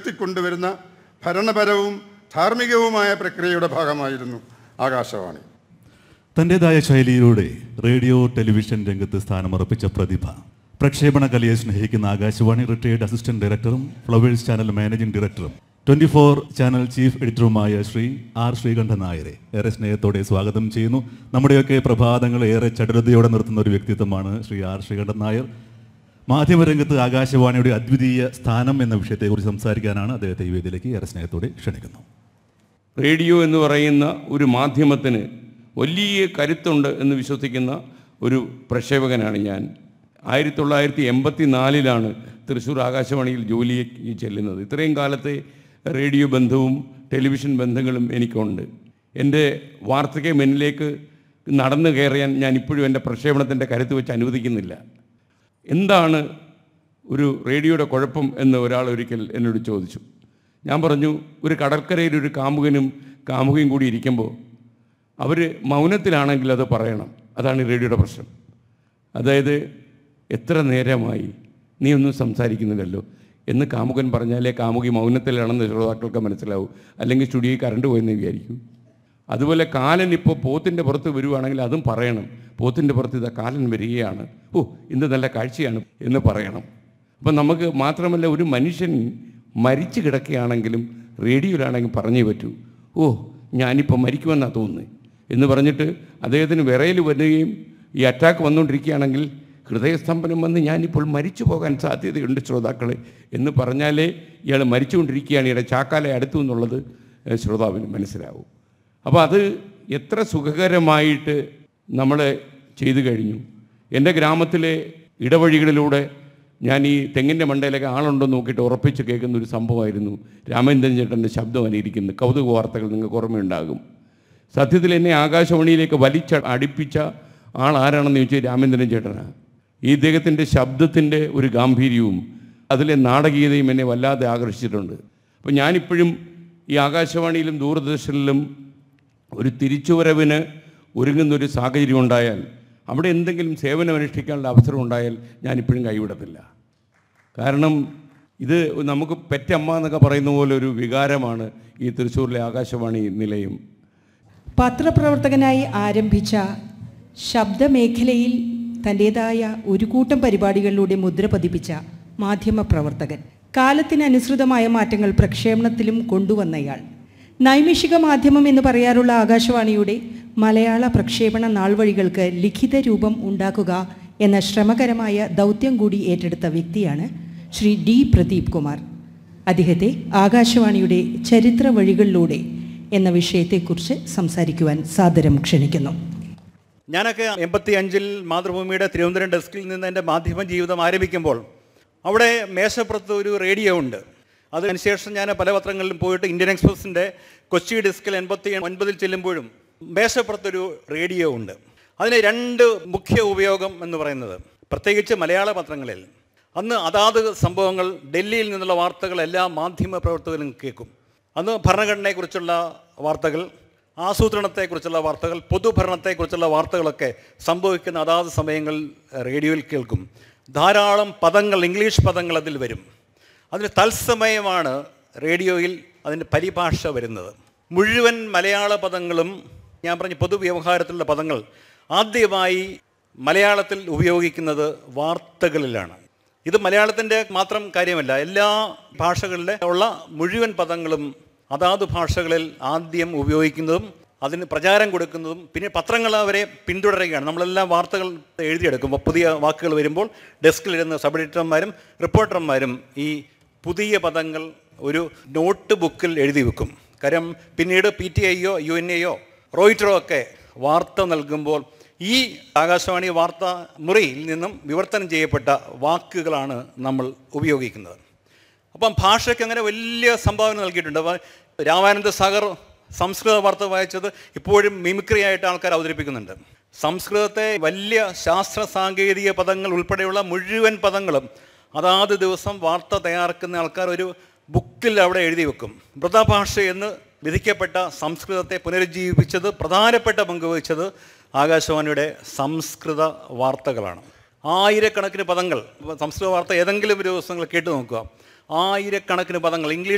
ഉയർത്തിക്കൊണ്ടുവരുന്ന ഭരണപരവും ധാർമ്മികവുമായ പ്രക്രിയയുടെ ഭാഗമായിരുന്നു ആകാശവാണി തൻ്റെതായ ശൈലിയിലൂടെ റേഡിയോ ടെലിവിഷൻ രംഗത്ത് സ്ഥാനമുറപ്പിച്ച പ്രതിഭ പ്രക്ഷേപണ കലയെ സ്നേഹിക്കുന്ന ആകാശവാണി റിട്ടയേർഡ് അസിസ്റ്റന്റ് ഡയറക്ടറും ഫ്ലവേഴ്സ് ചാനൽ മാനേജിംഗ് ഡയറക്ടറും ട്വന്റി ഫോർ ചാനൽ ചീഫ് എഡിറ്ററുമായ ശ്രീ ആർ ശ്രീകണ്ഠൻ നായരെ ഏറെ സ്നേഹത്തോടെ സ്വാഗതം ചെയ്യുന്നു നമ്മുടെയൊക്കെ പ്രഭാതങ്ങൾ ഏറെ ചടുലതയോടെ നിർത്തുന്ന ഒരു വ്യക്തിത്വമാണ് ശ്രീ ആർ ശ്രീകണ്ഠൻ നായർ മാധ്യമരംഗത്ത് ആകാശവാണിയുടെ അദ്വിതീയ സ്ഥാനം എന്ന വിഷയത്തെക്കുറിച്ച് സംസാരിക്കാനാണ് അദ്ദേഹത്തെ ഈ വേദിയിലേക്ക് ഏറെ സ്നേഹത്തോടെ ക്ഷണിക്കുന്നു റേഡിയോ എന്ന് പറയുന്ന ഒരു മാധ്യമത്തിന് വലിയ കരുത്തുണ്ട് എന്ന് വിശ്വസിക്കുന്ന ഒരു പ്രക്ഷേപകനാണ് ഞാൻ ആയിരത്തി തൊള്ളായിരത്തി എൺപത്തി നാലിലാണ് തൃശ്ശൂർ ആകാശവാണിയിൽ ജോലിക്ക് ചെല്ലുന്നത് ഇത്രയും കാലത്തെ റേഡിയോ ബന്ധവും ടെലിവിഷൻ ബന്ധങ്ങളും എനിക്കുണ്ട് എൻ്റെ വാർത്തയ്ക്ക് മുന്നിലേക്ക് നടന്നു കയറിയാൻ ഞാൻ ഇപ്പോഴും എൻ്റെ പ്രക്ഷേപണത്തിൻ്റെ കരുത്ത് വെച്ച് അനുവദിക്കുന്നില്ല എന്താണ് ഒരു റേഡിയോയുടെ കുഴപ്പം എന്ന് ഒരാൾ ഒരിക്കൽ എന്നോട് ചോദിച്ചു ഞാൻ പറഞ്ഞു ഒരു കടൽക്കരയിൽ ഒരു കാമുകനും കാമുകയും കൂടി ഇരിക്കുമ്പോൾ അവർ മൗനത്തിലാണെങ്കിൽ അത് പറയണം അതാണ് ഈ റേഡിയോയുടെ പ്രശ്നം അതായത് എത്ര നേരമായി നീ ഒന്നും സംസാരിക്കുന്നില്ലല്ലോ എന്ന് കാമുകൻ പറഞ്ഞാലേ കാമുകി മൗനത്തിലാണെന്ന് ശ്രോതാക്കൾക്ക് മനസ്സിലാവും അല്ലെങ്കിൽ സ്റ്റുഡിയോയിൽ കറണ്ട് പോയെന്ന് വിചാരിക്കും അതുപോലെ കാലൻ ഇപ്പോൾ പോത്തിൻ്റെ പുറത്ത് വരുവാണെങ്കിൽ അതും പറയണം പോത്തിൻ്റെ പുറത്ത് ഇതാ കാലൻ വരികയാണ് ഓ ഇന്ന് നല്ല കാഴ്ചയാണ് എന്ന് പറയണം അപ്പം നമുക്ക് മാത്രമല്ല ഒരു മനുഷ്യൻ മരിച്ചു കിടക്കുകയാണെങ്കിലും റേഡിയോയിലാണെങ്കിൽ പറഞ്ഞേ പറ്റൂ ഓ ഞാനിപ്പോൾ മരിക്കുമെന്നാണ് തോന്നുന്നത് എന്ന് പറഞ്ഞിട്ട് അദ്ദേഹത്തിന് വിറയിൽ വരികയും ഈ അറ്റാക്ക് വന്നുകൊണ്ടിരിക്കുകയാണെങ്കിൽ ഹൃദയസ്തംഭനം വന്ന് ഞാനിപ്പോൾ മരിച്ചു പോകാൻ സാധ്യതയുണ്ട് ശ്രോതാക്കളെ എന്ന് പറഞ്ഞാലേ ഇയാൾ മരിച്ചുകൊണ്ടിരിക്കുകയാണ് ഇയാളുടെ ചാക്കാലെ അടുത്തു എന്നുള്ളത് ഏഹ്, ശ്രോതാവിന് മനസ്സിലാവും അപ്പോൾ അത് എത്ര സുഖകരമായിട്ട് നമ്മൾ ചെയ്തു കഴിഞ്ഞു എൻ്റെ ഗ്രാമത്തിലെ ഇടവഴികളിലൂടെ ഞാൻ ഈ തെങ്ങിൻ്റെ മണ്ടയിലൊക്കെ ആളുണ്ടോ എന്ന് നോക്കിയിട്ട് ഉറപ്പിച്ച് കേൾക്കുന്ന ഒരു സംഭവമായിരുന്നു രാമേന്ദ്രൻ ചേട്ടൻ്റെ ശബ്ദം അനുകരിക്കുന്നത് കൗതുക വാർത്തകൾ നിങ്ങൾക്ക് ഓർമ്മയുണ്ടാകും സത്യത്തിൽ എന്നെ ആകാശവാണിയിലേക്ക് വലിച്ച അടുപ്പിച്ച ആൾ ആരാണെന്ന് ചോദിച്ചാൽ രാമേന്ദ്രൻ ചേട്ടനാണ് ഈ ഇദ്ദേഹത്തിൻ്റെ ശബ്ദത്തിൻ്റെ ഒരു ഗാംഭീര്യവും അതിലെ നാടകീയതയും എന്നെ വല്ലാതെ ആകർഷിച്ചിട്ടുണ്ട് അപ്പോൾ ഞാനിപ്പോഴും ഈ ആകാശവാണിയിലും ദൂരദർശനിലും ഒരു തിരിച്ചുവരവിന് ഒരുങ്ങുന്ന ഒരു സാഹചര്യം ഉണ്ടായാൽ അവിടെ എന്തെങ്കിലും സേവനം അനുഷ്ഠിക്കാനുള്ള അവസരം ഉണ്ടായാൽ ഞാനിപ്പോഴും കൈവിടത്തില്ല കാരണം ഇത് നമുക്ക് പെറ്റമ്മ എന്നൊക്കെ പറയുന്ന പോലെ ഒരു വികാരമാണ് ഈ തൃശ്ശൂരിലെ ആകാശവാണി നിലയം പത്രപ്രവർത്തകനായി ആരംഭിച്ച ശബ്ദമേഖലയിൽ തൻ്റേതായ ഒരു കൂട്ടം പരിപാടികളിലൂടെ മുദ്ര പതിപ്പിച്ച മാധ്യമപ്രവർത്തകൻ കാലത്തിനനുസൃതമായ മാറ്റങ്ങൾ പ്രക്ഷേപണത്തിലും കൊണ്ടുവന്നയാൾ നൈമിഷിക മാധ്യമം എന്ന് പറയാറുള്ള ആകാശവാണിയുടെ മലയാള പ്രക്ഷേപണ നാൾവഴികൾക്ക് ലിഖിത രൂപം ഉണ്ടാക്കുക എന്ന ശ്രമകരമായ ദൗത്യം കൂടി ഏറ്റെടുത്ത വ്യക്തിയാണ് ശ്രീ ഡി പ്രദീപ് കുമാർ അദ്ദേഹത്തെ ആകാശവാണിയുടെ ചരിത്ര വഴികളിലൂടെ എന്ന വിഷയത്തെക്കുറിച്ച് സംസാരിക്കുവാൻ സാദരം ക്ഷണിക്കുന്നു ഞാനൊക്കെ എൺപത്തി അഞ്ചിൽ മാതൃഭൂമിയുടെ തിരുവനന്തപുരം ഡെസ്കിൽ നിന്ന് എൻ്റെ മാധ്യമ ജീവിതം ആരംഭിക്കുമ്പോൾ അവിടെ മേശപ്പുറത്ത് ഒരു റേഡിയോ ഉണ്ട് അതിനുശേഷം ഞാൻ പല പത്രങ്ങളിലും പോയിട്ട് ഇന്ത്യൻ എക്സ്പ്രസിൻ്റെ കൊച്ചി ഡെസ്കിൽ എൺപത്തി ഒൻപതിൽ ചെല്ലുമ്പോഴും മേശപ്പുറത്തൊരു റേഡിയോ ഉണ്ട് അതിന് രണ്ട് മുഖ്യ ഉപയോഗം എന്ന് പറയുന്നത് പ്രത്യേകിച്ച് മലയാള പത്രങ്ങളിൽ അന്ന് അതാത് സംഭവങ്ങൾ ഡൽഹിയിൽ നിന്നുള്ള വാർത്തകൾ എല്ലാ മാധ്യമ പ്രവർത്തകരും കേൾക്കും അന്ന് ഭരണഘടനയെക്കുറിച്ചുള്ള വാർത്തകൾ ആസൂത്രണത്തെക്കുറിച്ചുള്ള വാർത്തകൾ പൊതുഭരണത്തെക്കുറിച്ചുള്ള വാർത്തകളൊക്കെ സംഭവിക്കുന്ന അതാത് സമയങ്ങളിൽ റേഡിയോയിൽ കേൾക്കും ധാരാളം പദങ്ങൾ ഇംഗ്ലീഷ് പദങ്ങൾ അതിൽ വരും അതിന് തത്സമയമാണ് റേഡിയോയിൽ അതിൻ്റെ പരിഭാഷ വരുന്നത് മുഴുവൻ മലയാള പദങ്ങളും ഞാൻ പറഞ്ഞ പൊതുവ്യവഹാരത്തിലുള്ള പദങ്ങൾ ആദ്യമായി മലയാളത്തിൽ ഉപയോഗിക്കുന്നത് വാർത്തകളിലാണ് ഇത് മലയാളത്തിൻ്റെ മാത്രം കാര്യമല്ല എല്ലാ ഭാഷകളിലെ ഉള്ള മുഴുവൻ പദങ്ങളും അതാത് ഭാഷകളിൽ ആദ്യം ഉപയോഗിക്കുന്നതും അതിന് പ്രചാരം കൊടുക്കുന്നതും പിന്നെ പത്രങ്ങൾ അവരെ പിന്തുടരുകയാണ് നമ്മളെല്ലാം വാർത്തകൾ എഴുതിയെടുക്കുമ്പോൾ പുതിയ വാക്കുകൾ വരുമ്പോൾ ഡെസ്കിലിരുന്ന് സബ് എഡിറ്റർമാരും റിപ്പോർട്ടർമാരും ഈ പുതിയ പദങ്ങൾ ഒരു നോട്ട് ബുക്കിൽ എഴുതി വെക്കും കാര്യം പിന്നീട് പി ടി ഐയോ യു എൻ എയോ റോയിറ്ററോ ഒക്കെ വാർത്ത നൽകുമ്പോൾ ഈ ആകാശവാണി വാർത്താ മുറിയിൽ നിന്നും വിവർത്തനം ചെയ്യപ്പെട്ട വാക്കുകളാണ് നമ്മൾ ഉപയോഗിക്കുന്നത് അപ്പം ഭാഷയ്ക്ക് അങ്ങനെ വലിയ സംഭാവന നൽകിയിട്ടുണ്ട് അപ്പോൾ രാമാനന്ദ സാഗർ സംസ്കൃത വാർത്ത വായിച്ചത് ഇപ്പോഴും മിമിക്രി ആയിട്ട് ആൾക്കാർ അവതരിപ്പിക്കുന്നുണ്ട് സംസ്കൃതത്തെ വലിയ ശാസ്ത്ര സാങ്കേതിക പദങ്ങൾ ഉൾപ്പെടെയുള്ള മുഴുവൻ പദങ്ങളും അതാത് ദിവസം വാർത്ത തയ്യാറാക്കുന്ന ആൾക്കാർ ഒരു ബുക്കിൽ അവിടെ എഴുതി വെക്കും മൃതഭാഷ എന്ന് വിധിക്കപ്പെട്ട സംസ്കൃതത്തെ പുനരുജ്ജീവിപ്പിച്ചത് പ്രധാനപ്പെട്ട പങ്ക് വഹിച്ചത് ആകാശവാണിയുടെ സംസ്കൃത വാർത്തകളാണ് ആയിരക്കണക്കിന് പദങ്ങൾ സംസ്കൃത വാർത്ത ഏതെങ്കിലും ഒരു ദിവസങ്ങൾ കേട്ട് നോക്കുക ആയിരക്കണക്കിന് പദങ്ങൾ ഇംഗ്ലീഷ്